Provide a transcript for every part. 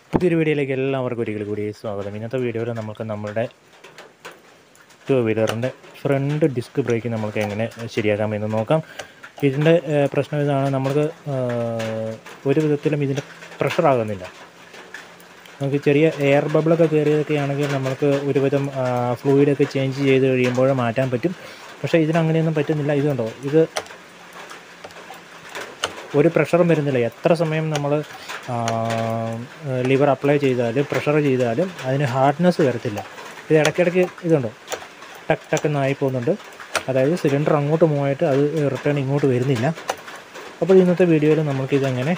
പുതിയൊരു വീഡിയോയിലേക്ക് എല്ലാവർക്കും ഒരിക്കൽ കൂടി സ്വാഗതം ഇന്നത്തെ വീഡിയോയിൽ നമുക്ക് നമ്മുടെ ടു വീലറിൻ്റെ ഫ്രണ്ട് ഡിസ്ക് ബ്രേക്ക് നമുക്ക് എങ്ങനെ ശരിയാക്കാം എന്ന് നോക്കാം ഇതിൻ്റെ ഏഹ്, പ്രശ്നം ഇതാണ് നമുക്ക് ഏഹ്, ഒരു വിധത്തിലും ഇതിൻ്റെ പ്രഷർ ആകുന്നില്ല നമുക്ക് ചെറിയ എയർ ബബിളൊക്കെ കയറിയതൊക്കെ ആണെങ്കിൽ നമുക്ക് ഒരുവിധം ഫ്ലൂയിഡൊക്കെ ചേഞ്ച് ചെയ്ത് കഴിയുമ്പോൾ മാറ്റാൻ പറ്റും പക്ഷേ ഇതിനങ്ങനെയൊന്നും പറ്റുന്നില്ല ഇതുണ്ടോ ഇത് ഒരു പ്രഷറും വരുന്നില്ല എത്ര സമയം നമ്മൾ ലിവർ അപ്ലൈ ചെയ്താലും പ്രഷർ ചെയ്താലും അതിന് ഹാർഡ്നെസ് വരത്തില്ല ഇത് ഇടയ്ക്കിടയ്ക്ക് ഇതുണ്ടോ ടക്ക് ടക്ക് എന്നായി പോകുന്നുണ്ട് അതായത് സിലിണ്ടർ അങ്ങോട്ട് മൂവായിട്ട് അത് റിട്ടേൺ ഇങ്ങോട്ട് വരുന്നില്ല അപ്പോൾ ഇന്നത്തെ വീഡിയോയിൽ നമുക്കിതെങ്ങനെ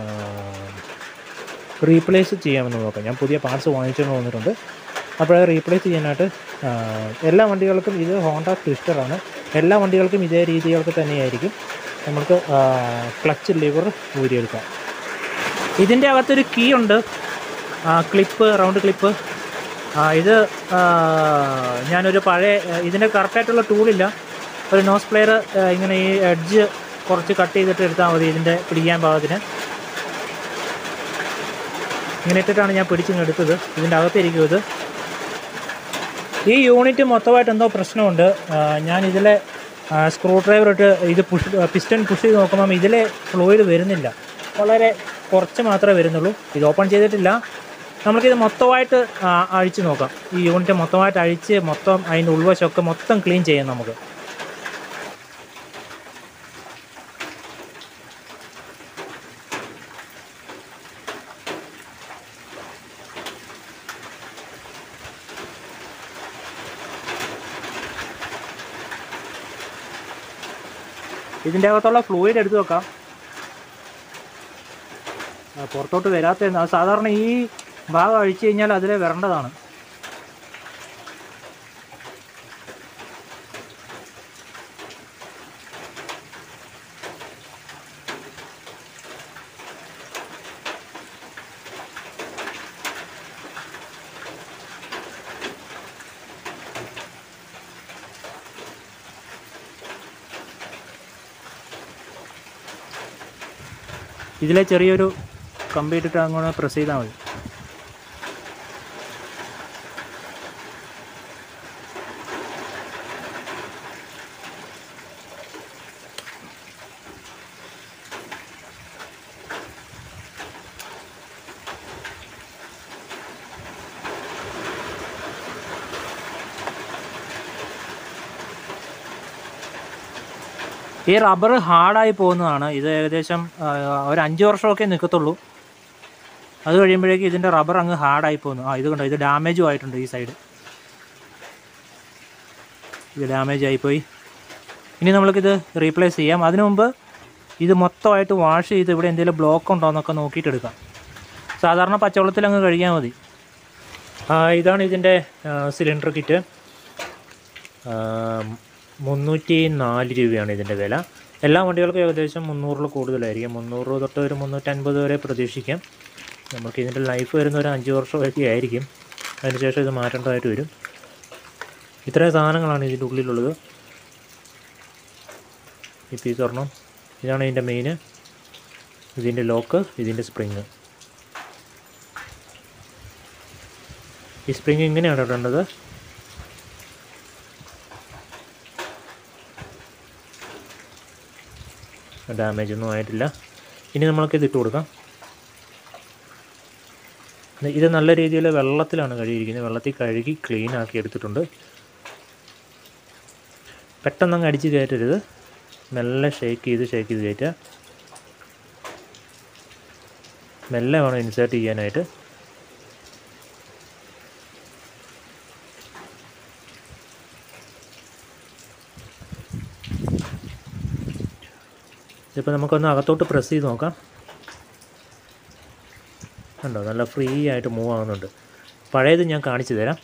റീപ്ലേസ് ചെയ്യാമെന്ന് നോക്കാം ഞാൻ പുതിയ പാർട്സ് വാങ്ങിച്ചുകൊണ്ട് വന്നിട്ടുണ്ട് അപ്പോൾ അത് റീപ്ലേസ് ചെയ്യാനായിട്ട് ആ, എല്ലാ വണ്ടികൾക്കും ഇത് ഹോണ്ട ട്വിസ്റ്ററാണ് എല്ലാ വണ്ടികൾക്കും ഇതേ രീതികൾക്ക് തന്നെയായിരിക്കും നമുക്ക് ക്ലച്ച് ലിവർ ഊരിയെടുക്കാം ഇതിൻ്റെ അകത്തൊരു കീ ഉണ്ട് ക്ലിപ്പ് റൗണ്ട് ക്ലിപ്പ് ഇത് ആ, ഞാനൊരു പഴയ ആ, ഇതിൻ്റെ കറക്റ്റായിട്ടുള്ള ടൂളില്ല ഒരു നോസ് പ്ലെയർ ഇങ്ങനെ ഈ എഡ്ജ് കുറച്ച് കട്ട് ചെയ്തിട്ട് എടുത്താൽ മതി ഇതിൻ്റെ പിടിക്കാൻ പാകത്തിന് ഇങ്ങനെ ഇട്ടിട്ടാണ് ഞാൻ പിടിച്ചിങ്ങ് എടുത്തത് ഇതിൻ്റെ അകത്തിരിക്കും ഇത് ഈ യൂണിറ്റ് മൊത്തമായിട്ട് എന്തോ പ്രശ്നമുണ്ട് ആ, ഞാൻ ഇതിലെ സ്ക്രൂ ഡ്രൈവർ ഇട്ട് ഇത് പുഷ് പിസ്റ്റൺ പുഷ് ചെയ്ത് നോക്കുമ്പം ഇതിലെ ഫ്ലൂയിഡ് വരുന്നില്ല വളരെ കുറച്ച് മാത്രമേ വരുന്നുള്ളൂ ഇത് ഓപ്പൺ ചെയ്തിട്ടില്ല നമുക്കിത് മൊത്തമായിട്ട് ആ, അഴിച്ച് നോക്കാം ഈ യൂണിറ്റ് മൊത്തമായിട്ട് അഴിച്ച് മൊത്തം അതിൻ്റെ ഉൾവശമൊക്കെ മൊത്തം ക്ലീൻ ചെയ്യാം നമുക്ക് ഇതിൻ്റെ അകത്തുള്ള ഫ്ലൂയിഡ് എടുത്ത് വെക്കാം ആ, പുറത്തോട്ട് വരാത്ത അത് സാധാരണ ഈ ഭാഗം അഴിച്ചു കഴിഞ്ഞാൽ അതിലെ വരേണ്ടതാണ് ഇതിലെ ചെറിയൊരു കമ്പി ഇട്ടിട്ട് അങ്ങോട്ട് പ്രസ് ചെയ്താൽ മതി ഈ റബ്ബർ ഹാർഡായി പോകുന്നതാണ് ഇത് ഏകദേശം ആ, ഒരു അഞ്ച് വർഷമൊക്കെ നിൽക്കത്തുള്ളൂ അത് കഴിയുമ്പോഴേക്കും ഇതിൻ്റെ റബ്ബർ അങ്ങ് ഹാർഡായി പോകുന്നു ആ ഇത് കണ്ടോ ഇത് ഡാമേജും ആയിട്ടുണ്ട് ഈ സൈഡ് ഇത് ഡാമേജ് ആയിപ്പോയി ഇനി നമ്മൾക്കിത് റീപ്ലേസ് ചെയ്യാം അതിനു മുമ്പ് ഇത് മൊത്തമായിട്ട് വാഷ് ചെയ്ത് ഇവിടെ എന്തെങ്കിലും ബ്ലോക്ക് ഉണ്ടോ എന്നൊക്കെ നോക്കിയിട്ട് എടുക്കാം സാധാരണ പച്ചവെള്ളത്തിൽ അങ്ങ് കഴുകിയാൽ മതി ആ, ഇതാണ് ഇതിൻ്റെ സിലിണ്ടർ കിറ്റ് മുന്നൂറ്റി നാല് രൂപയാണ് ഇതിൻ്റെ വില എല്ലാ വണ്ടികൾക്കും ഏകദേശം മുന്നൂറിൽ കൂടുതലായിരിക്കും മുന്നൂറ് തൊട്ട് ഒരു മുന്നൂറ്റൻപത് വരെ പ്രതീക്ഷിക്കാം നമുക്ക് ഇതിൻ്റെ ലൈഫ് വരുന്ന ഒരു അഞ്ച് വർഷമൊക്കെ ആയിരിക്കും അതിനുശേഷം ഇത് മാറ്റേണ്ടതായിട്ട് വരും ഇത്രയും സാധനങ്ങളാണ് ഇതിൻ്റെ ഉള്ളിലുള്ളത് ഈ പീസ് ഒരെണ്ണം ഇതാണ് ഇതിൻ്റെ മെയിന് ഇതിൻ്റെ ലോക്ക് ഇതിൻ്റെ സ്പ്രിങ് ഈ സ്പ്രിങ് ഇങ്ങനെയാണ് ഇടേണ്ടത് ഡാമേജ് ഒന്നും ആയിട്ടില്ല ഇനി നമ്മൾക്ക് ഇത് ഇട്ട് കൊടുക്കാം ഇത് നല്ല രീതിയിൽ വെള്ളത്തിലാണ് കഴുകിയിരിക്കുന്നത് വെള്ളത്തിൽ കഴുകി ക്ലീൻ ആക്കി എടുത്തിട്ടുണ്ട് പെട്ടെന്ന് അങ്ങ് അടിച്ച് കയറ്റരുത് മെല്ലെ ഷേക്ക് ചെയ്ത് ഷേക്ക് ചെയ്ത് കയറ്റുക മെല്ലെ വേണം ഇൻസേർട്ട് ചെയ്യാനായിട്ട് ഇതിപ്പോൾ നമുക്കൊന്ന് അകത്തോട്ട് പ്രസ് ചെയ്ത് നോക്കാം കണ്ടോ നല്ല ഫ്രീ ആയിട്ട് മൂവ് ആകുന്നുണ്ട് പഴയത് ഞാൻ കാണിച്ചു തരാം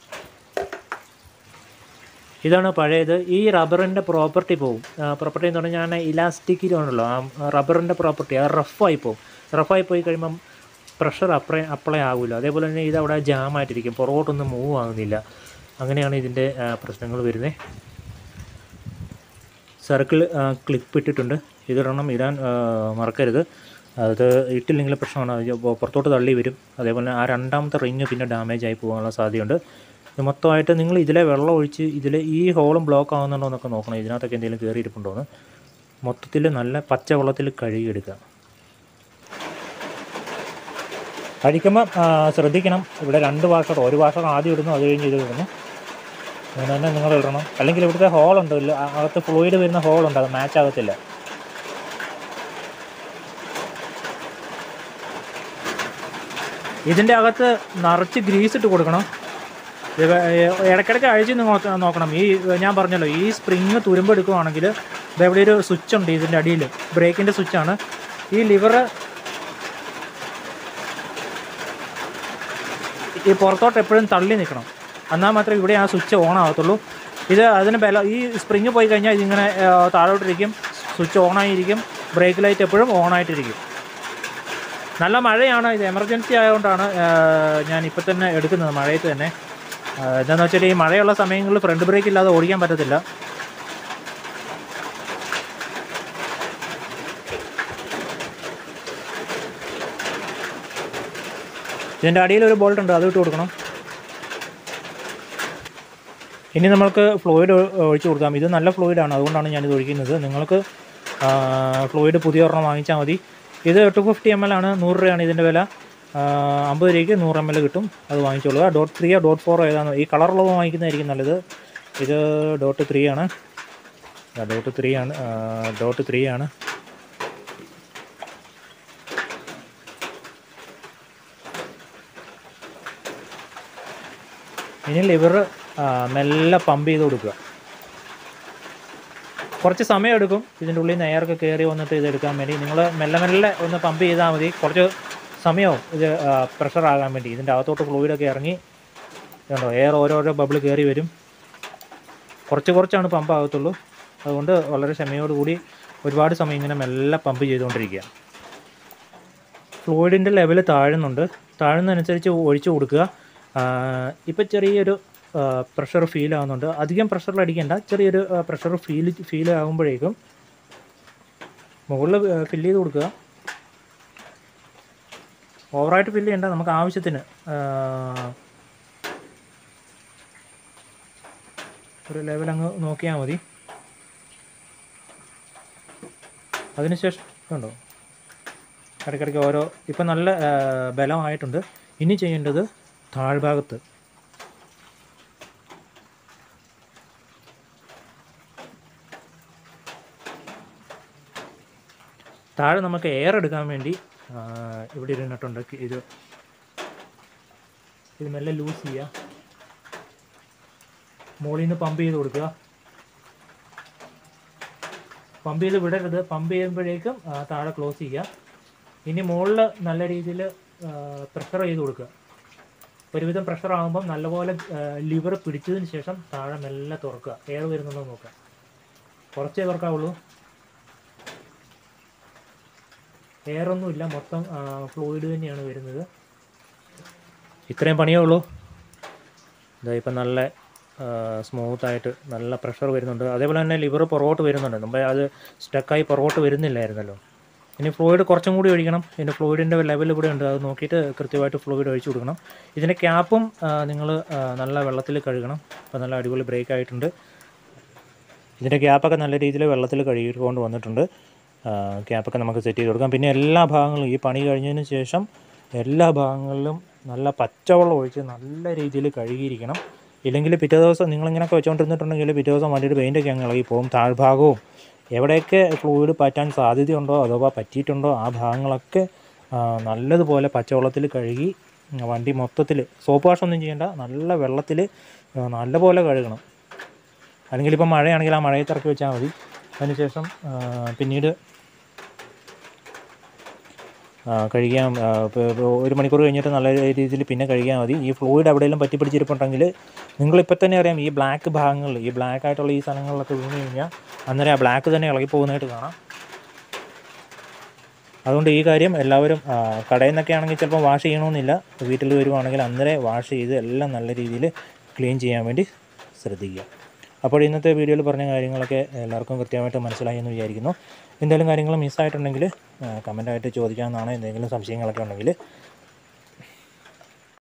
ഇതാണ് പഴയത് ഈ റബ്ബറിൻ്റെ പ്രോപ്പർട്ടി പോകും പ്രോപ്പർട്ടി എന്ന് പറഞ്ഞാൽ ഞാൻ ഇലാസ്റ്റിക്കിലാണല്ലോ ആ റബ്ബറിൻ്റെ പ്രോപ്പർട്ടി അത് റഫായി പോകും റഫായി പോയി കഴിയുമ്പം പ്രഷർ അപ്ലൈ അപ്ലൈ ആകില്ല അതേപോലെ തന്നെ ഇത് അവിടെ ജാമായിട്ടിരിക്കും പുറകോട്ടൊന്നും മൂവ് ആകുന്നില്ല അങ്ങനെയാണ് ഇതിൻ്റെ പ്രശ്നങ്ങൾ വരുന്നത് സർക്കിൾ ക്ലിപ്പ് ഇട്ടിട്ടുണ്ട് ഇതിടണം ഇടാൻ ആ, മറക്കരുത് അത് ഇട്ടില്ലെങ്കിൽ പ്രശ്നമാണ് അത് പൊ- പുറത്തോട്ട് തള്ളി വരും അതേപോലെ ആ രണ്ടാമത്തെ റിങ് പിന്നെ ഡാമേജ് ആയി പോകാനുള്ള സാധ്യതയുണ്ട് ഇത് മൊത്തമായിട്ട് നിങ്ങൾ ഇതിലെ വെള്ളം ഒഴിച്ച് ഇതിൽ ഈ ഹോളും ബ്ലോക്ക് ആകുന്നുണ്ടോ എന്നൊക്കെ നോക്കണം ഇതിനകത്തൊക്കെ എന്തെങ്കിലും കയറി ഇരിപ്പുണ്ടോ എന്ന് മൊത്തത്തിൽ നല്ല പച്ച വെള്ളത്തിൽ കഴുകിയെടുക്കുക കഴിക്കുമ്പോൾ ശ്രദ്ധിക്കണം ഇവിടെ രണ്ട് വാഷർ ഒരു വാഷർ ആദ്യം ഇടുന്നു അത് കഴിഞ്ഞ് ഇത് ഇടുന്നു അങ്ങനെ തന്നെ നിങ്ങൾ ഇടണം അല്ലെങ്കിൽ ഇവിടുത്തെ ഹോളുണ്ട് ഇല്ല, ആ- അകത്ത് ഫ്ലൂയിഡ് വരുന്ന ഹോളുണ്ട് അത് മാച്ച് ആകത്തില്ല ഇതിൻ്റെ അകത്ത് നിറച്ച് ഗ്രീസ് ഇട്ട് കൊടുക്കണം ഇത് വേ- ഇടയ്ക്കിടയ്ക്ക് അഴിച്ച് നോക്ക- നോക്കണം ഈ ഞാൻ പറഞ്ഞല്ലോ ഈ സ്പ്രിങ് തുരുമ്പെടുക്കുവാണെങ്കിൽ ഇതെവിടെ ഒരു സ്വിച്ച് ഉണ്ട് ഇതിൻ്റെ അടിയിൽ ബ്രേക്കിൻ്റെ സ്വിച്ചാണ് ഈ ലിവർ ഈ പുറത്തോട്ട് എപ്പോഴും തള്ളി നിൽക്കണം എന്നാൽ മാത്രമേ ഇവിടെ ആ സ്വിച്ച് ഓൺ ആകത്തുള്ളൂ ഇത് അതിന് ബല ഈ സ്പ്രിങ് പോയി കഴിഞ്ഞാൽ ഇതിങ്ങനെ ആ, താഴോട്ടിരിക്കും സ്വിച്ച് ഓൺ ആയിരിക്കും ബ്രേക്ക് ലൈറ്റ് എപ്പോഴും ഓൺ ആയിട്ടിരിക്കും നല്ല മഴയാണ് ഇത് എമർജൻസി ആയതുകൊണ്ടാണ് ആ, ഞാൻ ഇപ്പം തന്നെ എടുക്കുന്നത് മഴയത്ത് തന്നെ ആ, എന്താണെന്ന് വെച്ചാൽ ഈ മഴയുള്ള സമയങ്ങളിൽ ഫ്രണ്ട് ബ്രേക്ക് ഇല്ലാതെ ഓടിക്കാൻ പറ്റത്തില്ല ഇതിൻ്റെ അടിയിൽ ഒരു ബോൾട്ട് ഉണ്ട് അത് ഇട്ട് കൊടുക്കണം ഇനി നമ്മൾക്ക് ഫ്ലൂയിഡ് ഒഴിച്ചു കൊടുക്കാം ഇത് നല്ല ഫ്ലൂയിഡാണ് അതുകൊണ്ടാണ് ഞാനിത് ഒഴിക്കുന്നത് നിങ്ങൾക്ക് ഫ്ലൂയിഡ് പുതിയ ഒരെണ്ണം വാങ്ങിച്ചാൽ മതി ഇത് ടു ഫിഫ്റ്റി എം എൽ ആണ് നൂറ് രൂപയാണ് ഇതിൻ്റെ വില ആ, അമ്പത് രൂപയ്ക്ക് നൂറ് എം എൽ കിട്ടും അത് വാങ്ങിച്ചോളുക ഡോട്ട് ത്രീയോ ഡോട്ട് ഫോറോ ഏതാണ് ഈ കളറുള്ളത് വാങ്ങിക്കുന്നതായിരിക്കും നല്ലത് ഇത് ഡോട്ട് ത്രീ ആണ് ഡോട്ട് ത്രീ ആണ് ഡോട്ട് ത്രീ ആണ് ഇനി ലിവർ മെല്ലെ പമ്പ് ചെയ്ത് കൊടുക്കുക കുറച്ച് സമയം എടുക്കും ഇതിൻ്റെ ഉള്ളിൽ നിന്ന് എയറൊക്കെ കയറി വന്നിട്ട് ഇത് എടുക്കാൻ വേണ്ടി നിങ്ങൾ മെല്ലെ മെല്ലെ ഒന്ന് പമ്പ് ചെയ്താൽ മതി കുറച്ച് സമയവും ഇത് പ്രഷർ ആകാൻ വേണ്ടി ഇതിൻ്റെ അകത്തോട്ട് ഫ്ലൂയിഡൊക്കെ ഇറങ്ങി ഇതുണ്ടോ എയർ ഓരോരോ ബബിൾ കയറി വരും കുറച്ച് കുറച്ചാണ് പമ്പ് ആകത്തുള്ളൂ അതുകൊണ്ട് വളരെ ക്ഷമയോടുകൂടി ഒരുപാട് സമയം ഇങ്ങനെ മെല്ലെ പമ്പ് ചെയ്തുകൊണ്ടിരിക്കുക ഫ്ലൂയിഡിൻ്റെ ലെവൽ താഴുന്നുണ്ട് താഴുന്നതനുസരിച്ച് ഒഴിച്ചു കൊടുക്കുക ഇപ്പം ചെറിയൊരു പ്രഷർ ഫീൽ ആവുന്നുണ്ട് അധികം പ്രഷറിൽ അടിക്കേണ്ട ചെറിയൊരു പ്രഷർ ഫീൽ ഫീൽ ആകുമ്പോഴേക്കും മുകളിൽ ഫില്ല് ചെയ്ത് കൊടുക്കുക ഓവറായിട്ട് ഫില്ല് ചെയ്യണ്ട നമുക്ക് ആവശ്യത്തിന് ആ, ഒരു ലെവൽ അങ്ങ് നോക്കിയാൽ മതി അതിനുശേഷം ഉണ്ടോ ഇടയ്ക്കിടയ്ക്ക് ഓരോ ഇപ്പം നല്ല ആ, ബലമായിട്ടുണ്ട് ഇനി ചെയ്യേണ്ടത് താഴ്ഭാഗത്ത് താഴെ നമുക്ക് എയർ എടുക്കാൻ വേണ്ടി ആ, ഇവിടെ ഒരു നട്ടുണ്ട് ഇത് ഇത് മെല്ലെ ലൂസ് ചെയ്യുക മുകളിൽ നിന്ന് പമ്പ് ചെയ്ത് കൊടുക്കുക പമ്പ് ചെയ്ത് വിടരുത് പമ്പ് ചെയ്യുമ്പോഴേക്കും ആ, താഴെ ക്ലോസ് ചെയ്യുക ഇനി മുകളിൽ നല്ല രീതിയിൽ പ്രഷർ ചെയ്ത് കൊടുക്കുക ഒരുവിധം പ്രഷർ ആകുമ്പം നല്ലപോലെ ലിവർ പിടിച്ചതിന് ശേഷം താഴെ മെല്ലെ തുറക്കുക എയർ വരുന്നുണ്ടോ എന്ന് നോക്കുക കുറച്ചേ തുറക്കാവുള്ളൂ എയർ ഒന്നുമില്ല മൊത്തം ഫ്ലൂയിഡ് തന്നെയാണ് വരുന്നത് ഇത്രയും പണിയേ ഉള്ളൂ ഇതാ ഇപ്പം നല്ല സ്മൂത്തായിട്ട് നല്ല പ്രഷർ വരുന്നുണ്ട് അതേപോലെ തന്നെ ലിവർ പുറകോട്ട് വരുന്നുണ്ട് മുമ്പേ അത് സ്റ്റക്കായി പുറകോട്ട് വരുന്നില്ലായിരുന്നല്ലോ ഇനി ഫ്ലൂയിഡ് കുറച്ചും കൂടി ഒഴിക്കണം ഇതിൻ്റെ ഫ്ലൂയിഡിൻ്റെ ലെവൽ ഇവിടെ ഉണ്ട് അത് നോക്കിയിട്ട് കൃത്യമായിട്ട് ഫ്ലൂയിഡ് ഒഴിച്ചു കൊടുക്കണം ഇതിൻ്റെ ക്യാപ്പും നിങ്ങൾ നല്ല വെള്ളത്തിൽ കഴുകണം അപ്പോൾ നല്ല അടിപൊളി ബ്രേക്ക് ആയിട്ടുണ്ട് ഇതിൻ്റെ ക്യാപ്പൊക്കെ നല്ല രീതിയിൽ വെള്ളത്തിൽ കഴുകിക്കൊണ്ട് വന്നിട്ടുണ്ട് ക്യാപ്പൊക്കെ നമുക്ക് സെറ്റ് ചെയ്ത് കൊടുക്കാം പിന്നെ എല്ലാ ഭാഗങ്ങളും ഈ പണി കഴിഞ്ഞതിന് ശേഷം എല്ലാ ഭാഗങ്ങളിലും നല്ല പച്ചവെള്ളം ഒഴിച്ച് നല്ല രീതിയിൽ കഴുകിയിരിക്കണം ഇല്ലെങ്കിൽ പിറ്റേ ദിവസം നിങ്ങളിങ്ങനെയൊക്കെ വെച്ചുകൊണ്ടിരുന്നിട്ടുണ്ടെങ്കിൽ പിറ്റേ ദിവസം വണ്ടിയുടെ പെയിൻ്റൊക്കെ അങ്ങ് ഇളകി പോകും താഴ്ഭാഗവും എവിടെയൊക്കെ ഫ്ലൂയിഡ് പറ്റാൻ സാധ്യതയുണ്ടോ അഥവാ പറ്റിയിട്ടുണ്ടോ ആ ഭാഗങ്ങളൊക്കെ ആ, നല്ലതുപോലെ പച്ചവെള്ളത്തിൽ കഴുകി വണ്ടി മൊത്തത്തിൽ സോപ്പ് വാഷൊന്നും ചെയ്യേണ്ട നല്ല വെള്ളത്തിൽ നല്ലപോലെ കഴുകണം അല്ലെങ്കിൽ ഇപ്പം മഴയാണെങ്കിൽ ആ മഴയത്ത് ഇറക്കി വെച്ചാൽ മതി അതിനുശേഷം ആ, പിന്നീട് ആ, കഴിക്കാൻ ആ, ഇപ്പൊ ഒരു മണിക്കൂർ കഴിഞ്ഞിട്ട് നല്ല രീതിയിൽ പിന്നെ കഴിക്കാൻ മതി ഈ ഫ്ലൂയിഡ് എവിടെയെങ്കിലും പറ്റി പിടിച്ചിരിപ്പുണ്ടെങ്കിൽ നിങ്ങളിപ്പോൾ തന്നെ അറിയാം ഈ ബ്ലാക്ക് ഭാഗങ്ങളിൽ ഈ ബ്ലാക്ക് ആയിട്ടുള്ള ഈ സ്ഥലങ്ങളിലൊക്കെ വീണ് കഴിഞ്ഞാൽ അന്നേരം ആ ബ്ലാക്ക് തന്നെ ഇളകി പോകുന്നതായിട്ട് കാണാം അതുകൊണ്ട് ഈ കാര്യം എല്ലാവരും ആ, കടയിൽ നിന്നൊക്കെ ആണെങ്കിൽ ചിലപ്പോൾ വാഷ് ചെയ്യണമെന്നില്ല വീട്ടിൽ വരുവാണെങ്കിൽ അന്നേരം വാഷ് ചെയ്ത് എല്ലാം നല്ല രീതിയിൽ ക്ലീൻ ചെയ്യാൻ വേണ്ടി ശ്രദ്ധിക്കുക അപ്പോൾ ഇന്നത്തെ വീഡിയോയിൽ പറഞ്ഞ കാര്യങ്ങളൊക്കെ എല്ലാവർക്കും കൃത്യമായിട്ട് മനസ്സിലായി എന്ന് വിചാരിക്കുന്നു എന്തെങ്കിലും കാര്യങ്ങൾ മിസ്സായിട്ടുണ്ടെങ്കിൽ കമൻ്റായിട്ട് ചോദിക്കാവുന്നതാണ് എന്തെങ്കിലും സംശയങ്ങളൊക്കെ ഉണ്ടെങ്കിൽ